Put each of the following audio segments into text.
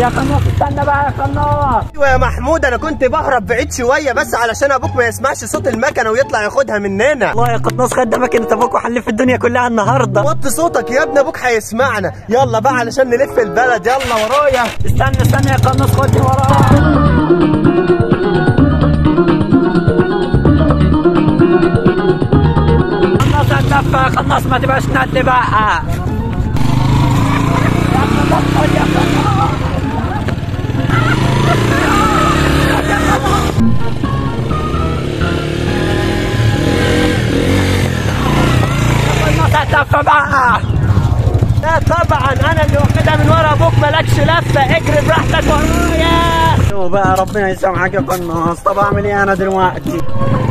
يا قناص استنى بقى يا قناص ايوه يا محمود انا كنت بهرب بعيد شويه بس علشان ابوك ما يسمعش صوت المكنه ويطلع ياخدها مننا والله يا قناص خدمك انت ابوك وحلف الدنيا كلها النهارده وطي صوتك يا ابني ابوك هيسمعنا يلا بقى علشان نلف البلد يلا ورايا استنى استنى يا قناص خدني وراك قناص هتلف يا قناص ما تبقاش ند بقى يا قناص خد يا قناص يا قناص هتلف بقى لا طبعا انا اللي واخدها من ورا ابوك مالكش لفه اجري براحتك ورايا شو بقى ربنا يسامحك يا قناص طب اعمل ايه انا دلوقتي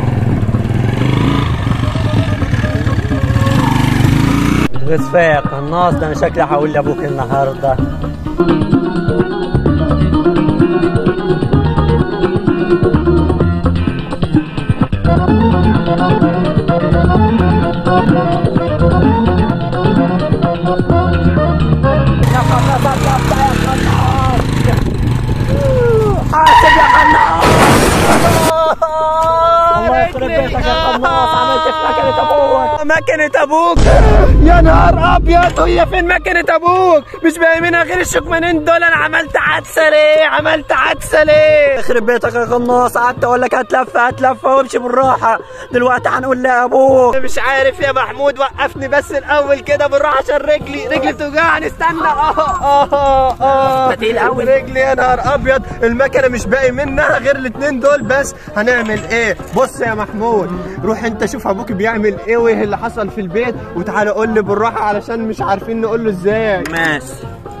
بس فيا يا قناص ده انا شكلي هقول لابوك النهارده يا قناص هتلف يا قناص حاسب يا قناص الله يخرب بيتك يا قناص عملت في مكنة ابوك مكنة ابوك يا نهار ابيض هي فين مكنة ابوك مش باقي منها غير الشكمانين دول انا عملت حادثة ليه عملت حادثة ليه يخرب بيتك يا قناص قعدت اقول لك هتلف هتلف وامشي بالراحه دلوقتي هنقول لابوك مش عارف يا محمود وقفني بس الاول كده بالراحه عشان رجلي رجلي بتوجعني استنى اه اه اه تقيل أوي. رجلي يا نهار ابيض المكنه مش باقي منها غير الاتنين دول بس هنعمل ايه بص يا محمود روح انت شوف ابوك بيعمل ايه وايه اللي حصل في البيت وتعالى قول لي بالراحه علشان مش عارفين نقول له ازاي ماشي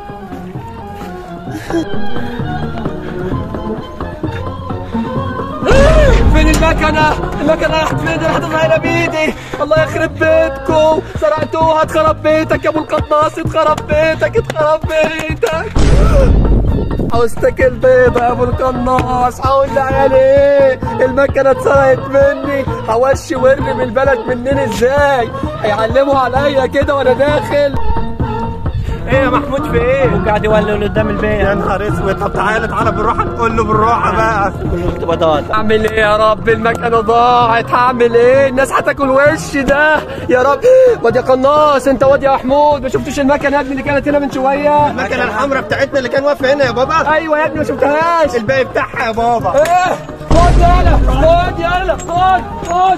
فين المكنة؟ المكنة راحت فين؟ راحت معانا بإيدي، الله يخرب بيتكم، سرقتوها اتخرب بيتك يا أبو القناص اتخرب بيتك اتخرب بيتك. عوزتك البيضة يا أبو القناص، هقول لعيالي إيه؟ المكنة اتسرقت مني، هوشي ورمي من البلد منين إزاي؟ هيعلموا عليا كده وأنا داخل. إيه يا محمود في إيه؟ وقاعد يولول قدام البيت يا نهار اسود طب تعالى تعالى بالراحة نقول له بالراحة بقى كله اختباطات اعمل ايه يا رب المكنه ضاعت هعمل ايه الناس هتاكل وش ده يا رب واد يا قناص انت واد يا محمود ما شفتوش المكنه يا ابني اللي كانت هنا من شويه المكنه الحمراء بتاعتنا اللي كان واقف هنا يا بابا ايوه يا ابني ما شفتهاش الباقي بتاعها يا بابا ايه خد يلا خد يلا خد خد